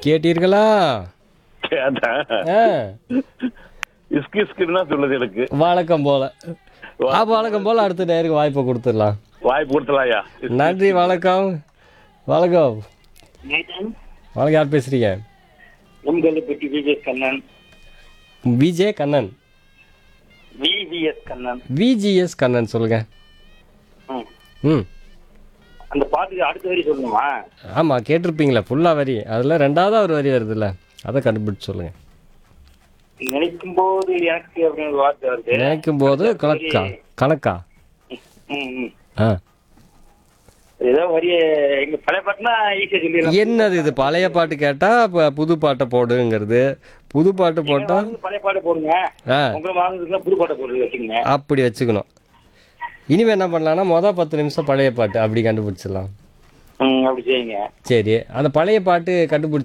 கேட்டீர்களா கேட்டேன் ஆ, இஸ்கு இஸ்குன்னு தான் சொல்லுது எனக்கு வழக்கம் போல ஆ வழக்கம் போல அடுத்த நேருக்கு வாய்ப்பை கொடுத்துடலாம் வாய்ப்பு கொடுத்தலாயா நன்றி வணக்கம் வணக்கம் வணக்கம் யார் பேசுறீங்க உங்கள்பட்டி VVS Kannan VJ Kannan VVS Kannan VGS Kannan சொல்லுங்க ம். ம் அந்த பாட்டுக்கு அடுத்த வரி சொல்லணுமா ஆமாம் கேட்டிருப்பீங்களே ஃபுல்லாக வரி அதில் ரெண்டாவது ஒரு வரி வருதுல்ல அதை கண்டுபிடிச்சு சொல்லுங்க நினைக்கும் போது எனக்கு அப்படின்னு ஒரு வார்த்தை வருது நினைக்கும் போது கணக்கா கணக்கா ம், ம். ஆ ஏதோ வரி எங்க பழைய பாட்டுனா ஈஸியா சொல்லிடலாம் என்னது இது பழைய பாட்டு கேட்டால் இப்போ புது பாட்டை போடுங்கிறது புது பாட்டு போட்டால் வந்து பழைய பாட்டு போடுங்க ஆ உங்களை வாங்குறதுக்குலாம் புது பாட்டை போட்டு வச்சுக்கோங்க அப்படி வச்சுக்கணும் இனிமேல் என்ன பண்ணலாம்னா மொதல் பத்து நிமிஷம் பழைய பாட்டு அப்படி கண்டுபிடிச்சிடலாம் ம் அப்படி செய்யுங்க சரி அந்த பழைய பாட்டு கண்டுபிடிச்சி